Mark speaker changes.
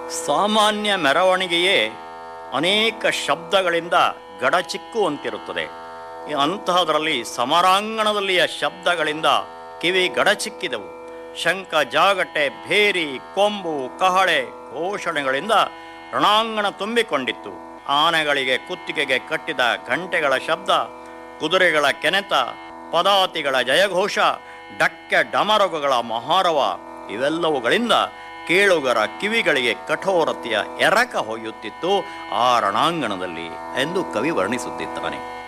Speaker 1: ಸಾಮಾನ್ಯ ಮೆರವಣಿಗೆಯೇ ಅನೇಕ ಶಬ್ದಗಳಿಂದ ಗಡಚಿಕ್ಕುವಂತಿರುತ್ತದೆ ಈ ಅಂತಹದರಲ್ಲಿ ಸಮರಾಂಗಣದಲ್ಲಿಯ ಶಬ್ದಗಳಿಂದ ಕಿವಿ ಗಡಚಿಕ್ಕಿದವು ಶಂಖ ಜಾಗಟೆ ಭೇರಿ ಕೊಂಬು ಕಹಳೆ ಘೋಷಣೆಗಳಿಂದ ರಣಾಂಗಣ ತುಂಬಿಕೊಂಡಿತ್ತು ಆನೆಗಳಿಗೆ ಕುತ್ತಿಗೆಗೆ ಕಟ್ಟಿದ ಗಂಟೆಗಳ ಶಬ್ದ ಕುದುರೆಗಳ ಕೆನೆತ ಪದಾತಿಗಳ ಜಯಘೋಷ ಡಕ್ಕೆ ಡಮರುಗಳ ಮಹಾರವ ಇವೆಲ್ಲವುಗಳಿಂದ ಕೇಳುಗರ ಕಿವಿಗಳಿಗೆ ಕಠೋರತೆಯ ಎರಕ ಹೊಯ್ಯುತ್ತಿತ್ತು ಆ ರಣಾಂಗಣದಲ್ಲಿ ಎಂದು ಕವಿ ವರ್ಣಿಸುತ್ತಿದ್ದಾನೆ